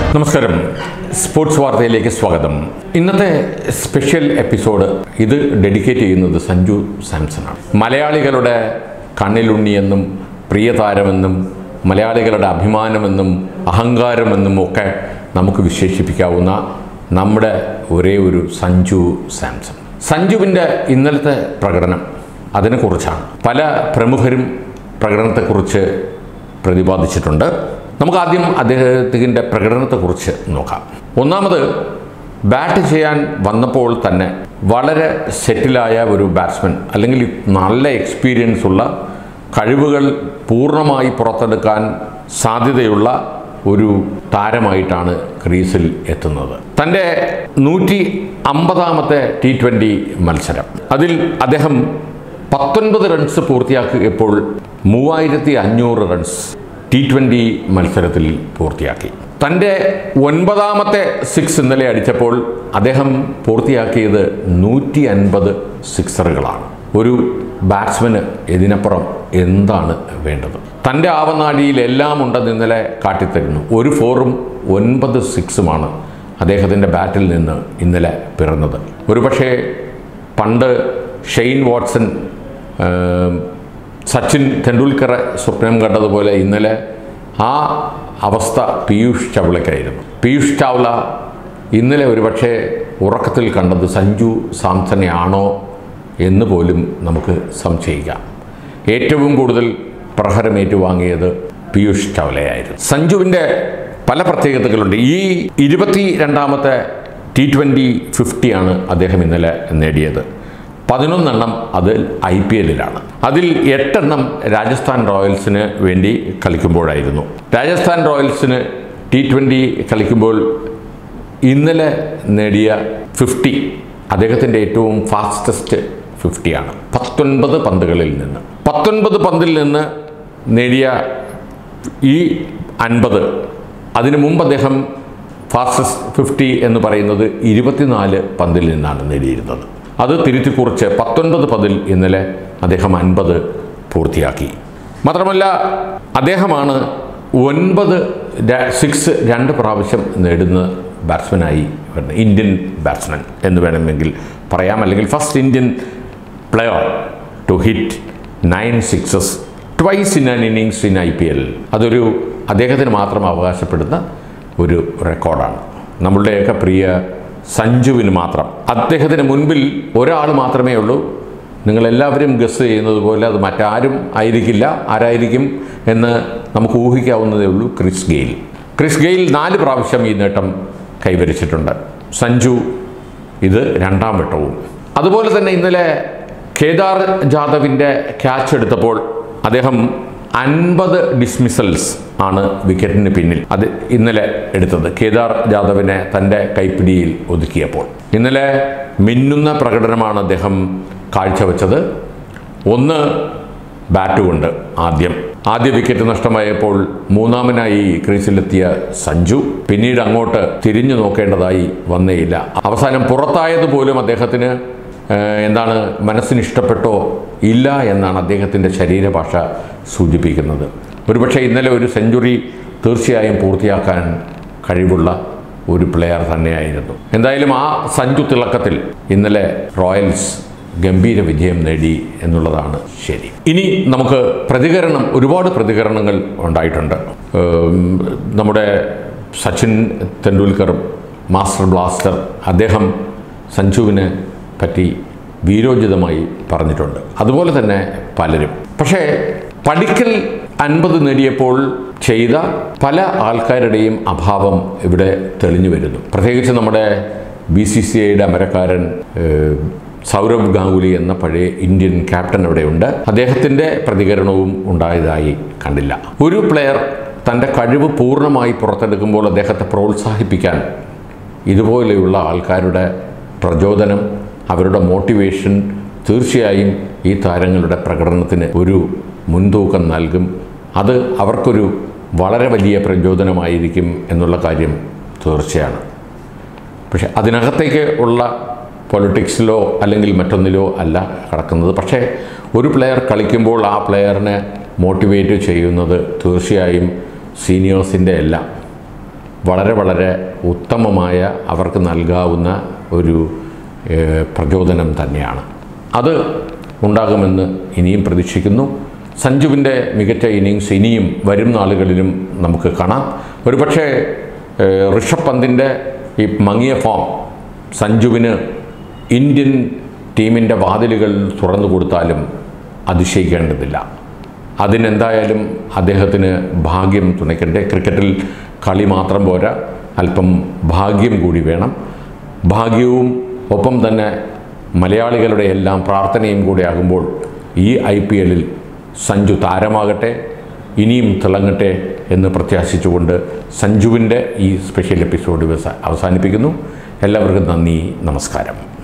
നമസ്കാരം സ്പോർട്സ് വാർത്തയിലേക്ക് സ്വാഗതം ഇന്നത്തെ സ്പെഷ്യൽ എപ്പിസോഡ് ഇത് ഡെഡിക്കേറ്റ് ചെയ്യുന്നത് സഞ്ജു സാംസണാണ് മലയാളികളുടെ കണ്ണിലുണ്ണിയെന്നും പ്രിയതാരമെന്നും മലയാളികളുടെ അഭിമാനമെന്നും അഹങ്കാരമെന്നും ഒക്കെ നമുക്ക് വിശേഷിപ്പിക്കാവുന്ന നമ്മുടെ ഒരേ ഒരു സഞ്ജു സാംസൺ സഞ്ജുവിൻ്റെ ഇന്നലത്തെ പ്രകടനം അതിനെക്കുറിച്ചാണ് പല പ്രമുഖരും പ്രകടനത്തെക്കുറിച്ച് പ്രതിപാദിച്ചിട്ടുണ്ട് നമുക്ക് ആദ്യം അദ്ദേഹത്തിൻ്റെ പ്രകടനത്തെക്കുറിച്ച് നോക്കാം ഒന്നാമത് ബാറ്റ് ചെയ്യാൻ വന്നപ്പോൾ തന്നെ വളരെ സെറ്റിലായ ഒരു ബാറ്റ്സ്മാൻ അല്ലെങ്കിൽ നല്ല എക്സ്പീരിയൻസ് ഉള്ള കഴിവുകൾ പൂർണ്ണമായി പുറത്തെടുക്കാൻ സാധ്യതയുള്ള ഒരു താരമായിട്ടാണ് ക്രീസിൽ എത്തുന്നത് തൻ്റെ നൂറ്റി അമ്പതാമത്തെ ടി ട്വൻ്റി മത്സരം അതിൽ അദ്ദേഹം പത്തൊൻപത് റൺസ് പൂർത്തിയാക്കിയപ്പോൾ മൂവായിരത്തി അഞ്ഞൂറ് റൺസ് ടി ട്വൻ്റി മത്സരത്തിൽ പൂർത്തിയാക്കി തൻ്റെ ഒൻപതാമത്തെ സിക്സ് ഇന്നലെ അടിച്ചപ്പോൾ അദ്ദേഹം പൂർത്തിയാക്കിയത് നൂറ്റി അൻപത് സിക്സറുകളാണ് ഒരു ബാറ്റ്സ്മാന് ഇതിനപ്പുറം എന്താണ് വേണ്ടത് തൻ്റെ ആവനാഴിയിൽ എല്ലാം ഉണ്ടെന്ന് ഇന്നലെ കാട്ടിത്തരുന്നു ഒരു ഫോറും ഒൻപത് സിക്സുമാണ് അദ്ദേഹത്തിൻ്റെ ബാറ്റിൽ നിന്ന് ഇന്നലെ പിറന്നത് ഒരുപക്ഷേ പണ്ട് ഷെയ്ൻ വാട്സൺ ഏം, സച്ചിൻ തെണ്ടുൽക്കറെ സ്വപ്നം കണ്ടതുപോലെ ഇന്നലെ ആ അവസ്ഥ പീയൂഷ് ചൗളയ്ക്കായിരുന്നു പീയൂഷ് ചാവ്ല ഇന്നലെ ഒരുപക്ഷെ ഉറക്കത്തിൽ കണ്ടത് സഞ്ജു സാംസനെ ആണോ എന്ന് പോലും നമുക്ക് സംശയിക്കാം ഏറ്റവും കൂടുതൽ പ്രഹരം ഏറ്റുവാങ്ങിയത് പീയൂഷ് ചൗലയായിരുന്നു സഞ്ജുവിൻ്റെ പല പ്രത്യേകതകളുണ്ട് ഈ ഇരുപത്തി രണ്ടാമത്തെ ടി ട്വൻ്റി ഫിഫ്റ്റിയാണ് അദ്ദേഹം ഇന്നലെ നേടിയത് പതിനൊന്നെണ്ണം അത് ഐ പി എല്ലിലാണ് അതിൽ എട്ടെണ്ണം രാജസ്ഥാൻ റോയൽസിന് വേണ്ടി കളിക്കുമ്പോഴായിരുന്നു രാജസ്ഥാൻ റോയൽസിന് ടി ട്വൻ്റി കളിക്കുമ്പോൾ ഇന്നലെ നേടിയ ഫിഫ്റ്റി അദ്ദേഹത്തിൻ്റെ ഏറ്റവും ഫാസ്റ്റസ്റ്റ് ഫിഫ്റ്റിയാണ് പത്തൊൻപത് പന്തുകളിൽ നിന്ന് പത്തൊൻപത് പന്തിൽ നിന്ന് നേടിയ ഈ അൻപത് അതിനു മുമ്പ് അദ്ദേഹം ഫാസ്റ്റസ്റ്റ് ഫിഫ്റ്റി എന്ന് പറയുന്നത് ഇരുപത്തിനാല് പന്തിൽ നിന്നാണ് നേടിയിരുന്നത് അത് തിരുത്തി കുറിച്ച് പത്തൊൻപത് പതിൽ ഇന്നലെ അദ്ദേഹം അൻപത് പൂർത്തിയാക്കി മാത്രമല്ല അദ്ദേഹമാണ് ഒൻപത് ര- സിക്സ് രണ്ട് പ്രാവശ്യം നേടുന്ന ബാറ്റ്സ്മാനായി വരുന്നത് ഇന്ത്യൻ ബാറ്റ്സ്മാൻ എന്ന് വേണമെങ്കിൽ പറയാം അല്ലെങ്കിൽ first Indian player to hit nine sixes twice in an innings in I P L അതൊരു അദ്ദേഹത്തിന് മാത്രം അവകാശപ്പെടുന്ന ഒരു റെക്കോർഡാണ് നമ്മളുടെയൊക്കെ പ്രിയ സഞ്ജുവിന് മാത്രം അദ്ദേഹത്തിന് മുൻപിൽ ഒരാൾ മാത്രമേ ഉള്ളൂ നിങ്ങളെല്ലാവരും ഗസ് ചെയ്യുന്നത് പോലെ അത് മറ്റാരും ആയിരിക്കില്ല ആരായിരിക്കും എന്ന് നമുക്ക് ഊഹിക്കാവുന്നതേ ഉള്ളൂ ക്രിസ് ഗെയിൽ ക്രിസ് ഗെയിൽ നാല് പ്രാവശ്യം ഈ നേട്ടം കൈവരിച്ചിട്ടുണ്ട് സഞ്ജു ഇത് രണ്ടാം വട്ടവും അതുപോലെ തന്നെ ഇന്നലെ കേദാർ ജാദവിൻ്റെ ക്യാച്ച് എടുത്തപ്പോൾ അദ്ദേഹം അൻപത് ഡിസ്മിസൽസ് ആണ് വിക്കറ്റിന് പിന്നിൽ അത് ഇന്നലെ എടുത്തത് കേദാർ ജാദവിനെ തൻ്റെ കൈപ്പിടിയിൽ ഒതുക്കിയപ്പോൾ ഇന്നലെ മിന്നുന്ന പ്രകടനമാണ് അദ്ദേഹം കാഴ്ചവെച്ചത് ഒന്ന് ബാറ്റ് കൊണ്ട് ആദ്യം ആദ്യ വിക്കറ്റ് നഷ്ടമായപ്പോൾ മൂന്നാമനായി ക്രീസിലെത്തിയ സഞ്ജു പിന്നീട് അങ്ങോട്ട് തിരിഞ്ഞു നോക്കേണ്ടതായി വന്നേയില്ല അവസാനം പുറത്തായത് പോലും അദ്ദേഹത്തിന് ഏഹ്, എന്താണ് മനസ്സിന് ഇഷ്ടപ്പെട്ടോ ഇല്ല എന്നാണ് അദ്ദേഹത്തിൻ്റെ ശരീരഭാഷ സൂചിപ്പിക്കുന്നത് ഒരുപക്ഷെ ഇന്നലെ ഒരു സെഞ്ചുറി തീർച്ചയായും പൂർത്തിയാക്കാൻ കഴിവുള്ള ഒരു പ്ലെയർ തന്നെയായിരുന്നു എന്തായാലും ആ സഞ്ജു തിളക്കത്തിൽ ഇന്നലെ റോയൽസ് ഗംഭീര വിജയം നേടി എന്നുള്ളതാണ് ശരി ഇനി നമുക്ക് പ്രതികരണം ഒരുപാട് പ്രതികരണങ്ങൾ ഉണ്ടായിട്ടുണ്ട് ഏം, നമ്മുടെ സച്ചിൻ തെണ്ടുൽക്കർ മാസ്റ്റർ ബ്ലാസ്റ്റർ അദ്ദേഹം സഞ്ജുവിനെ പറ്റി വീരോചിതമായി പറഞ്ഞിട്ടുണ്ട് അതുപോലെ തന്നെ പലരും പക്ഷേ പഠിക്കൽ അൻപത് നേടിയപ്പോൾ ചെയ്ത പല ആൾക്കാരുടെയും അഭാവം ഇവിടെ തെളിഞ്ഞു വരുന്നു പ്രത്യേകിച്ച് നമ്മുടെ ബി സി സി ഐയുടെ അമരക്കാരൻ ഏഹ്, സൗരവ് ഗാംഗുലി എന്ന പഴയ ഇന്ത്യൻ ക്യാപ്റ്റൻ അവിടെയുണ്ട് അദ്ദേഹത്തിൻ്റെ പ്രതികരണവും ഉണ്ടായതായി കണ്ടില്ല ഒരു പ്ലെയർ തൻ്റെ കഴിവ് പൂർണ്ണമായി പുറത്തെടുക്കുമ്പോൾ അദ്ദേഹത്തെ പ്രോത്സാഹിപ്പിക്കാൻ ഇതുപോലെയുള്ള ആൾക്കാരുടെ പ്രചോദനം അവരുടെ മോട്ടിവേഷൻ തീർച്ചയായും ഈ താരങ്ങളുടെ പ്രകടനത്തിന് ഒരു മുൻതൂക്കം നൽകും അത് അവർക്കൊരു വളരെ വലിയ പ്രചോദനമായിരിക്കും എന്നുള്ള കാര്യം തീർച്ചയാണ് പക്ഷെ അതിനകത്തേക്ക് ഉള്ള പൊളിറ്റിക്സിലോ അല്ലെങ്കിൽ മറ്റൊന്നിലോ അല്ല കടക്കുന്നത് പക്ഷേ ഒരു പ്ലെയർ കളിക്കുമ്പോൾ ആ പ്ലെയറിനെ മോട്ടിവേറ്റ് ചെയ്യുന്നത് തീർച്ചയായും സീനിയേഴ്സിൻ്റെ എല്ലാം വളരെ വളരെ ഉത്തമമായ അവർക്ക് നൽകാവുന്ന ഒരു ഏഹ്, പ്രചോദനം തന്നെയാണ് അത് ഉണ്ടാകുമെന്ന് ഇനിയും പ്രതീക്ഷിക്കുന്നു സഞ്ജുവിൻ്റെ മികച്ച ഇന്നിങ്സ് ഇനിയും വരും നാളുകളിലും നമുക്ക് കാണാം ഒരുപക്ഷെ ഏഹ്, ഋഷഭ് പന്തിൻ്റെ ഈ മങ്ങിയ ഫോം സഞ്ജുവിന് ഇന്ത്യൻ ടീമിൻ്റെ വാതിലുകൾ തുറന്നു കൊടുത്താലും അതിശയിക്കേണ്ടതില്ല അതിനെന്തായാലും അദ്ദേഹത്തിന് ഭാഗ്യം തുണയ്ക്കണ്ടേ ക്രിക്കറ്റിൽ കളി മാത്രം പോരാ അല്പം ഭാഗ്യം കൂടി വേണം ഭാഗ്യവും ഒപ്പം തന്നെ മലയാളികളുടെ എല്ലാം പ്രാർത്ഥനയും കൂടെ ആകുമ്പോൾ ഈ ഐ പി എല്ലിൽ സഞ്ജു താരമാകട്ടെ ഇനിയും തിളങ്ങട്ടെ എന്ന് പ്രത്യാശിച്ചുകൊണ്ട് സഞ്ജുവിൻ്റെ ഈ സ്പെഷ്യൽ എപ്പിസോഡ് അവസാനിപ്പിക്കുന്നു എല്ലാവർക്കും നന്ദി നമസ്കാരം